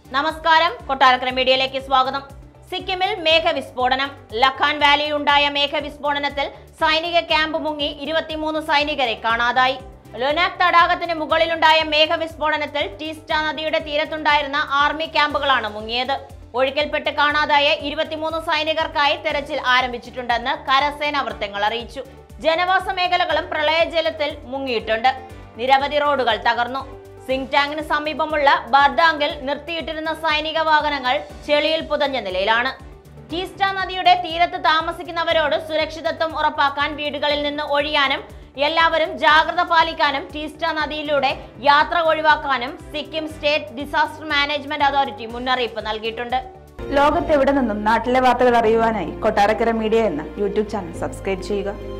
നമസ്കാരം കൊട്ടാരക്കര മീഡിയയിലേക്ക് സ്വാഗതം സിക്കിമിൽ മേഘവിസ്ഫോടനം ലഖാൻ വാലിയിലുണ്ടായ മേഘവിസ്ഫോടനത്തിൽ സൈനിക ക്യാമ്പ് മുങ്ങി ഇരുപത്തിമൂന്ന് സൈനികരെ കാണാതായി ലൊനാക് തടാകത്തിന് മുകളിലുണ്ടായ മേഘവിസ്ഫോടനത്തിൽ ടീസ്റ്റ നദിയുടെ തീരത്തുണ്ടായിരുന്ന ആർമി ക്യാമ്പുകളാണ് മുങ്ങിയത് ഒഴുക്കിൽപ്പെട്ട് കാണാതായ ഇരുപത്തിമൂന്ന് സൈനികർക്കായി തെരച്ചിൽ ആരംഭിച്ചിട്ടുണ്ടെന്ന് കരസേന വൃത്തങ്ങൾ അറിയിച്ചു ജനവാസ മേഖലകളും പ്രളയജലത്തിൽ മുങ്ങിയിട്ടുണ്ട് നിരവധി റോഡുകൾ തകർന്നു സിംഗ് ടാങ്കിന് സമീപമുള്ള ബർദാങ്കിൽ നിർത്തിയിട്ടിരുന്ന സൈനിക വാഹനങ്ങൾ ചെളിയിൽ പുതഞ്ഞ നിലയിലാണ് ടീസ്റ്റ നദിയുടെ തീരത്ത് താമസിക്കുന്നവരോട് സുരക്ഷിതത്വം ഉറപ്പാക്കാൻ വീടുകളിൽ നിന്ന് ഒഴിയാനും എല്ലാവരും ജാഗ്രത പാലിക്കാനും ടീസ്റ്റ നദിയിലൂടെ യാത്ര ഒഴിവാക്കാനും Sikkim state disaster management authority മുന്നറിയിപ്പ് നൽകിയിട്ടുണ്ട് ലോകത്തെവിടെ നിന്നും നാട്ടിലെ വാർത്തകൾ അറിയുവാനായി കൊട്ടാരക്കര മീഡിയ എന്ന യൂട്യൂബ് ചാനൽ സബ്സ്ക്രൈബ് ചെയ്യുക